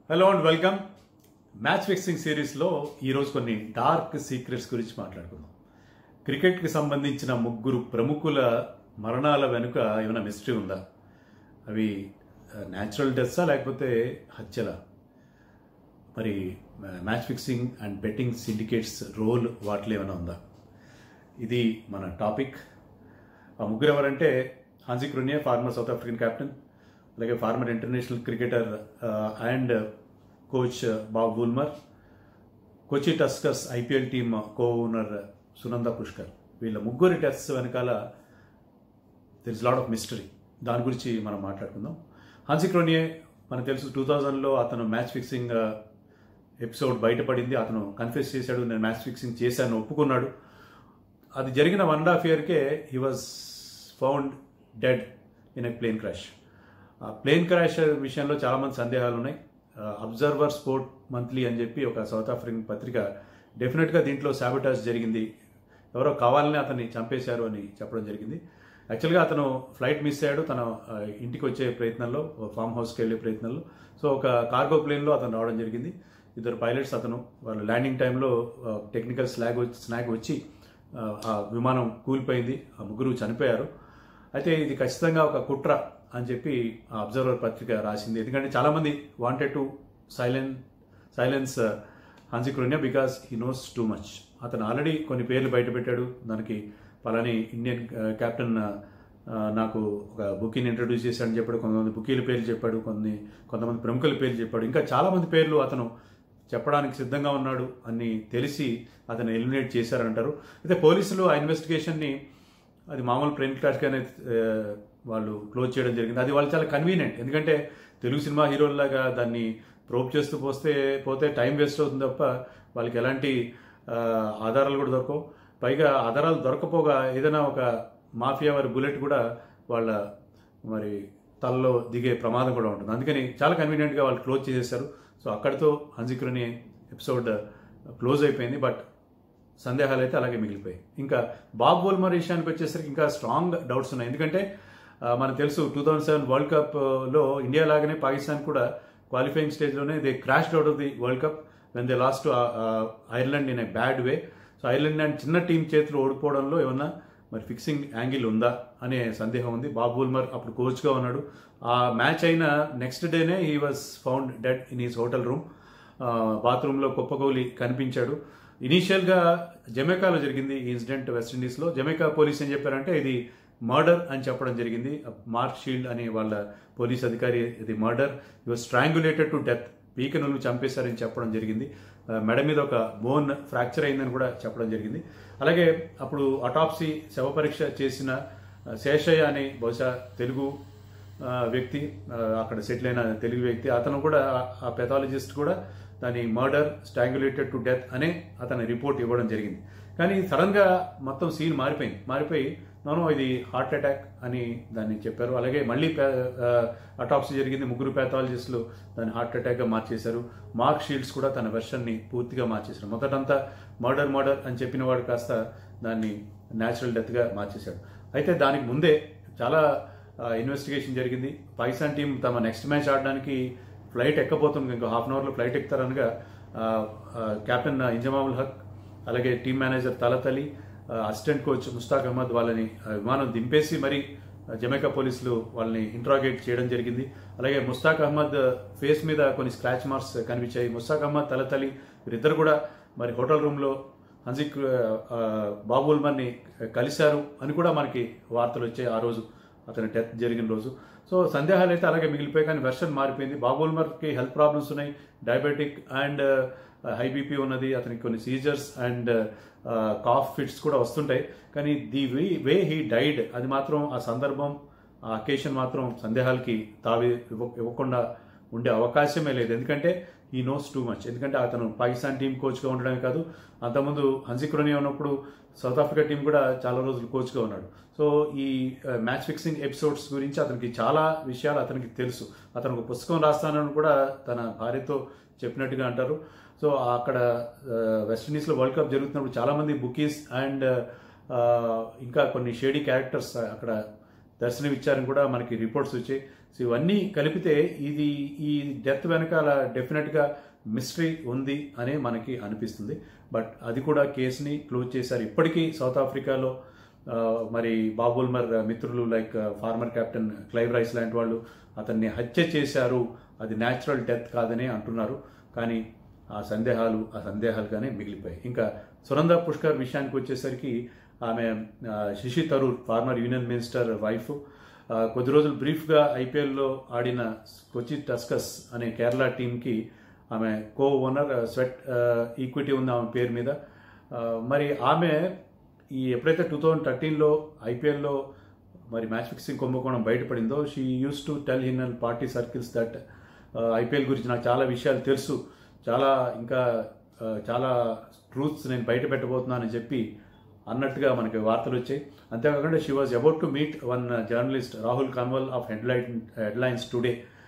hello and welcome match fixing సిరీస్లో ఈరోజు కొన్ని డార్క్ సీక్రెట్స్ గురించి మాట్లాడుకుందాం క్రికెట్కి సంబంధించిన ముగ్గురు ప్రముఖుల మరణాల వెనుక ఏమైనా మిస్టరీ ఉందా అవి న్యాచురల్ డెత్సా లేకపోతే హత్యలా మరి match fixing and betting syndicates role వాటిలో ఏమైనా ఉందా ఇది మన టాపిక్ ఆ ముగ్గురు ఎవరంటే Hansie Cronje former South African captain అలాగే former international cricketer and coach Bob Woolmer Kochi Tuskers IPL team co owner Sunanda Pushkar వీళ్ళ ముగ్గురి టెస్ట్ వెనకాల there is lot of mystery దాని గురించి మనం మాట్లాడుకుందాం హాన్సీ క్రోనియే మనకు తెలుసు టూ థౌజండ్లో అతను మ్యాచ్ ఫిక్సింగ్ ఎపిసోడ్ బయటపడింది అతను కన్ఫ్యూస్ చేశాడు నేను మ్యాచ్ ఫిక్సింగ్ చేశాను ఒప్పుకున్నాడు అది జరిగిన వన్ అండ్ హాఫ్ ఇయర్కే he was found dead in a plane crash ఆ ప్లేన్ క్రాష్ విషయంలో చాలామంది సందేహాలు ఉన్నాయి అబ్జర్వర్ స్పోర్ట్ మంత్లీ అని చెప్పి ఒక సౌత్ ఆఫ్రికన్ పత్రిక డెఫినెట్గా దీంట్లో శాబిటాజ్ జరిగింది ఎవరో కావాలని అతన్ని చంపేశారు అని చెప్పడం జరిగింది యాక్చువల్గా అతను ఫ్లైట్ మిస్ అయ్యాడు తన ఆ, ఇంటికి వచ్చే ప్రయత్నంలో ఫామ్ హౌస్కి వెళ్ళే ప్రయత్నంలో సో ఒక కార్గో ప్లేన్లో అతను రావడం జరిగింది ఇద్దరు పైలట్స్ అతను వాళ్ళు ల్యాండింగ్ టైంలో టెక్నికల్ స్లాగ్ వచ్చి స్నాగ్ వచ్చి ఆ, ఆ విమానం కూలిపోయింది ఆ ముగ్గురు చనిపోయారు అయితే ఇది ఖచ్చితంగా ఒక కుట్ర అని చెప్పి ఆ అబ్జర్వర్ పత్రిక రాసింది ఎందుకంటే చాలామంది wanted to silen silence Hansie Cronje because he knows too much అతను ఆల్రెడీ కొన్ని పేర్లు బయటపెట్టాడు దానికి పలాని ఇండియన్ కెప్టెన్ నాకు ఒక బుకీని ఇంట్రడ్యూస్ చేశాడని చెప్పాడు కొంతమంది బుకీల పేర్లు చెప్పాడు కొన్ని కొంతమంది ప్రముఖుల పేర్లు చెప్పాడు ఇంకా చాలామంది పేర్లు అతను చెప్పడానికి సిద్ధంగా ఉన్నాడు అని తెలిసి అతను ఎలిమినేట్ చేశారంటారు అయితే పోలీసులు ఆ ఇన్వెస్టిగేషన్ని అది మామూలు ప్లేన్ క్రాష్గానే ఆ, వాళ్ళు క్లోజ్ చేయడం జరిగింది అది వాళ్ళు చాలా కన్వీనియంట్ ఎందుకంటే తెలుగు సినిమా హీరోల్లాగా దాన్ని ప్రోప్ చేస్తూ పోస్తే పోతే టైం వేస్ట్ అవుతుంది తప్ప వాళ్ళకి ఎలాంటి ఆ, ఆధారాలు కూడా దొరకవు పైగా ఆధారాలు దొరకపోగా ఏదైనా ఒక మాఫియా వారి బుల్లెట్ కూడా వాళ్ళ మరి తలలో దిగే ప్రమాదం కూడా ఉంటుంది అందుకని చాలా కన్వీనియంట్గా వాళ్ళు క్లోజ్ చేసేసారు సో అక్కడితో హన్సిక్రోని ఎపిసోడ్ క్లోజ్ అయిపోయింది బట్ సందేహాలు అయితే అలాగే మిగిలిపోయాయి ఇంకా బాబ్ బోల్మర్ విషయానికి వచ్చేసరికి ఇంకా స్ట్రాంగ్ డౌట్స్ ఉన్నాయి ఎందుకంటే ఆ, మనకు తెలుసు టూ థౌజండ్ సెవెన్ వరల్డ్ కప్లో ఇండియా లాగానే పాకిస్తాన్ కూడా క్వాలిఫైయింగ్ స్టేజ్లోనే they crash out of the world cup when they lost Ireland in a bad way so Ireland and చిన్న టీం చేతిలో ఓడిపోవడంలో ఏమన్నా మరి ఫిక్సింగ్ యాంగిల్ ఉందా అనే సందేహం ఉంది బాబ్ బుల్మర్ అప్పుడు కోచ్గా ఉన్నాడు ఆ మ్యాచ్ అయిన నెక్స్ట్ డేనే he was found dead in his hotel room బాత్రూంలో కుప్పకౌలి కనిపించాడు ఇనీషియల్గా జమైకాలో జరిగింది ఈ ఇన్సిడెంట్ వెస్టిండీస్లో జమైకా పోలీస్ ఏం చెప్పారంటే ఇది మర్డర్ అని చెప్పడం జరిగింది మార్క్ షీల్డ్ అనే వాళ్ళ పోలీస్ అధికారి ఇది murder your strangulated to death పీక నువ్వు చంపేశారని చెప్పడం జరిగింది ఆ, మెడ మీద ఒక బోన్ ఫ్రాక్చర్ అయిందని కూడా చెప్పడం జరిగింది అలాగే అప్పుడు అటాప్సీ శవ పరీక్ష చేసిన ఆ, శేషయ్య అనే బహుశా తెలుగు ఆ, వ్యక్తి ఆ, అక్కడ సెటిల్ అయిన తెలుగు వ్యక్తి అతను కూడా ఆ- ఆ పెథాలజిస్ట్ కూడా దాని మర్డర్ స్టాంగులేటెడ్ టు డెత్ అనే అతని రిపోర్ట్ ఇవ్వడం జరిగింది కానీ సడన్ గా మొత్తం సీన్ మారిపోయింది మారిపోయి నోనో ఇది హార్ట్ అటాక్ అని దాన్ని చెప్పారు అలాగే మళ్ళీ అటాప్సీ జరిగింది ముగ్గురు ప్యాథాలజిస్టులు దాన్ని హార్ట్ అటాక్ గా మార్చేశారు మార్క్ షీల్డ్స్ కూడా తన వెర్షన్ ని పూర్తిగా మార్చేశారు మొదటంతా మర్డర్ మర్డర్ అని చెప్పిన వాడు కాస్త దాన్ని న్యాచురల్ డెత్ గా మార్చేశాడు అయితే దానికి ముందే చాలా ఇన్వెస్టిగేషన్ జరిగింది పాకిస్తాన్ టీం తమ నెక్స్ట్ మ్యాచ్ ఆడడానికి ఫ్లైట్ ఎక్కబోతుంది ఇంకా హాఫ్ అన్ అవర్లో ఫ్లైట్ ఎక్కుతారనగా ఆ, ఆ, కెప్టెన్ ఇంజమాముల్ హక్ అలాగే టీం మేనేజర్ తలత్ అలీ ఆ, అసిస్టెంట్ కోచ్ ముస్తాక్ అహ్మద్ వాళ్ళని ఆ, విమానం దింపేసి మరి జమైకా పోలీసులు వాళ్ళని ఇంట్రాగేట్ చేయడం జరిగింది అలాగే ముస్తాక్ అహ్మద్ ఫేస్ మీద కొన్ని స్క్రాచ్ మార్క్స్ కనిపించాయి ముస్తాక్ అహ్మద్ తలత్ అలీ వీరిద్దరు కూడా మరి హోటల్ రూమ్లో హన్సిక్ ఆ, బాబుల్మన్ని కలిశారు అని కూడా మనకి వార్తలు వచ్చాయి ఆ రోజు అతని డెత్ జరిగిన రోజు సో సందేహాలు అయితే అలాగే మిగిలిపోయాయి కానీ వెర్షన్ మారిపోయింది బాబుల్మర్కి హెల్త్ ప్రాబ్లమ్స్ ఉన్నాయి డయాబెటిక్ అండ్ హై బీపీ ఉన్నది అతనికి కొన్ని సీజర్స్ అండ్ కాఫ్ ఫిట్స్ కూడా వస్తుంటాయి కానీ the way way he died అది మాత్రం ఆ సందర్భం ఆ అకేషన్ మాత్రం సందేహాలకి తావి ఇవ్వ ఇవ్వకుండా ఉండే అవకాశమే లేదు ఎందుకంటే ఈ నోస్ టూ మచ్ ఎందుకంటే అతను పాకిస్తాన్ టీం కోచ్గా ఉండడమే కాదు అంతకుముందు హన్సిక్రోని ఉన్నప్పుడు సౌత్ ఆఫ్రికా టీం కూడా చాలా రోజులు కోచ్గా ఉన్నాడు సో ఈ మ్యాచ్ ఫిక్సింగ్ ఎపిసోడ్స్ గురించి అతనికి చాలా విషయాలు అతనికి తెలుసు అతను ఒక పుస్తకం రాస్తానని కూడా తన భార్యతో చెప్పినట్టుగా అంటారు సో అక్కడ వెస్టిండీస్లో వరల్డ్ కప్ జరుగుతున్నప్పుడు చాలామంది బుకీస్ అండ్ ఇంకా కొన్ని షేడీ క్యారెక్టర్స్ అక్కడ దర్శనమిచ్చారని కూడా మనకి రిపోర్ట్స్ వచ్చాయి సో ఇవన్నీ కలిపితే ఇది ఈ డెత్ వెనకాల డెఫినెట్గా మిస్టరీ ఉంది అని మనకి అనిపిస్తుంది బట్ అది కూడా కేసుని క్లోజ్ చేశారు ఇప్పటికీ సౌత్ ఆఫ్రికాలో ఆ, మరి బాబుల్మర్ మిత్రులు like former captain Clive Rice లాంటి వాళ్ళు అతన్ని హత్య చేశారు అది న్యాచురల్ డెత్ కాదని అంటున్నారు కానీ ఆ సందేహాలు ఆ సందేహాలుగానే మిగిలిపోయాయి ఇంకా సునంద పుష్కర్ విషయానికి వచ్చేసరికి ఆమె ఆ, Shashi Tharoor former union minister wife ఆ, కొద్ది రోజులు బ్రీఫ్గా ఐపీఎల్లో ఆడిన కొచ్చి టస్కస్ అనే కేరళ టీంకి ఆమె కో ఓనర్ స్వెట్ ఈక్విటీ ఉంది ఆమె పేరు మీద ఆ, మరి ఆమె ఈ ఎప్పుడైతే టూ థౌజండ్ థర్టీన్లో ఐపీఎల్లో మరి మ్యాచ్ ఫిక్సింగ్ కుంభకోణం బయటపడిందో she used to tell him and party circles that IPL గురించి నాకు చాలా విషయాలు తెలుసు చాలా ఇంకా ఆ, చాలా ట్రూత్స్ నేను బయట పెట్టబోతున్నానని చెప్పి అన్నట్టుగా మనకి వార్తలు వచ్చాయి అంతేకాకుండా she was about to meet one journalist Rahul Kanwal of headline headlines today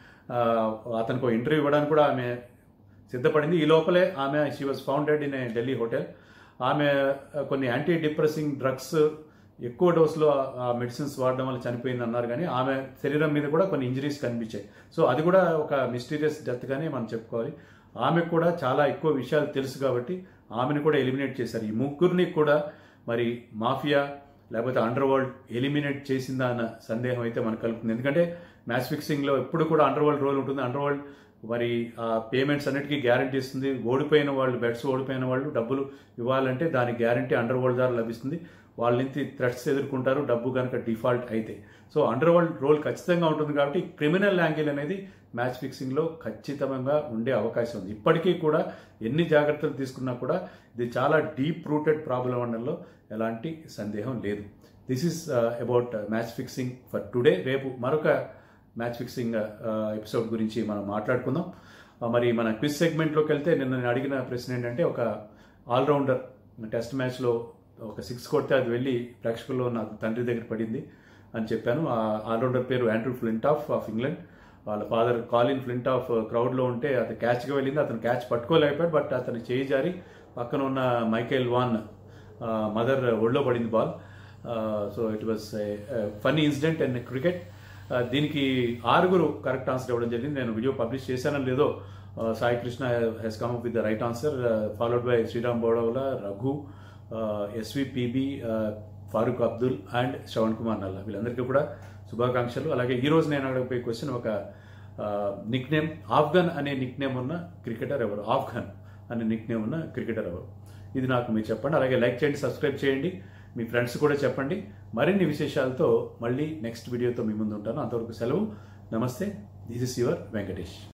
అతనికి ఇంటర్వ్యూ ఇవ్వడానికి కూడా ఆమె సిద్ధపడింది ఈ లోపలే ఆమె she was founded in a Delhi hotel ఆమె ఆ, కొన్ని యాంటీ డిప్రెసింగ్ డ్రగ్స్ ఎక్కువ డోస్లో ఆ మెడిసిన్స్ వాడడం వల్ల చనిపోయింది అన్నారు కానీ ఆమె శరీరం మీద కూడా కొన్ని ఇంజరీస్ కనిపించాయి సో అది కూడా ఒక మిస్టీరియస్ డెత్ గానే మనం చెప్పుకోవాలి ఆమెకు కూడా చాలా ఎక్కువ విషయాలు తెలుసు కాబట్టి ఆమెను కూడా ఎలిమినేట్ చేశారు ఈ ముగ్గురిని కూడా మరి మాఫియా లేకపోతే అండర్ వరల్డ్ ఎలిమినేట్ చేసిందా అన్న సందేహం అయితే మనకు కలుగుతుంది ఎందుకంటే మ్యాచ్ ఫిక్సింగ్లో ఎప్పుడు కూడా అండర్ వరల్డ్ రోల్ ఉంటుంది అండర్ వరల్డ్ మరి ఆ పేమెంట్స్ అన్నిటికీ గ్యారంటీ ఇస్తుంది ఓడిపోయిన వాళ్ళు బెట్స్ ఓడిపోయిన వాళ్ళు డబ్బులు ఇవ్వాలంటే దానికి గ్యారంటీ అండర్ వరల్డ్ ద్వారా లభిస్తుంది వాళ్ళ నుంచి థ్రెట్స్ ఎదుర్కొంటారు డబ్బు కనుక డిఫాల్ట్ అయితే సో అండర్ వరల్డ్ రోల్ ఖచ్చితంగా ఉంటుంది కాబట్టి క్రిమినల్ యాంగిల్ అనేది మ్యాచ్ ఫిక్సింగ్లో ఖచ్చితంగా ఉండే అవకాశం ఉంది ఇప్పటికీ కూడా ఎన్ని జాగ్రత్తలు తీసుకున్నా కూడా ఇది చాలా డీప్ రూటెడ్ ప్రాబ్లం అనడంలో ఎలాంటి సందేహం లేదు this is about match fixing for today రేపు మరొక మ్యాచ్ ఫిక్సింగ్ ఎపిసోడ్ గురించి మనం మాట్లాడుకుందాం ఆ, మరి మన క్విజ్ సెగ్మెంట్లోకి వెళ్తే నిన్న నేను అడిగిన ప్రశ్న ఏంటంటే ఒక ఆల్రౌండర్ టెస్ట్ మ్యాచ్లో ఒక సిక్స్ కొడితే అది వెళ్ళి ప్రేక్షకుల్లో నాకు తండ్రి దగ్గర పడింది అని చెప్పాను ఆ ఆల్రౌండర్ పేరు Andrew Flintoff of England వాళ్ళ ఫాదర్ కాలిన్ ఫ్లింట్ ఆఫ్ క్రౌడ్లో ఉంటే అది క్యాచ్గా వెళ్ళింది అతను క్యాచ్ పట్టుకోలేకపోయాడు బట్ అతను చేయి జారి పక్కన ఉన్న మైకేల్ వాన్ మదర్ ఒళ్ళో పడింది ball so it was funny incident and cricket దీనికి ఆరుగురు కరెక్ట్ ఆన్సర్ ఇవ్వడం జరిగింది నేను వీడియో పబ్లిష్ చేశానో లేదో uh, Sai Krishna he's come up with the right answer followed by Sriram Bodavala Raghu SVPB Farooq Abdul and Shravan Kumar Nalla వీళ్ళందరికీ కూడా శుభాకాంక్షలు అలాగే ఈ రోజు నేను అడగపోయే క్వశ్చన్ ఒక నిక్ నేమ్ ఆఫ్ఘన్ అనే నిక్ నేమ్ ఉన్న క్రికెటర్ ఎవరు ఆఫ్ఘన్ అనే నిక్ నేమ్ ఉన్న క్రికెటర్ ఎవరు ఇది నాకు మీరు చెప్పండి అలాగే లైక్ చేయండి సబ్స్క్రైబ్ చేయండి మీ ఫ్రెండ్స్ కూడా చెప్పండి మరిన్ని విశేషాలతో మళ్ళీ నెక్స్ట్ వీడియోతో మీ ముందు ఉంటాను అంతవరకు సెలవు నమస్తే దిస్ ఇస్ యువర్ వెంకటేష్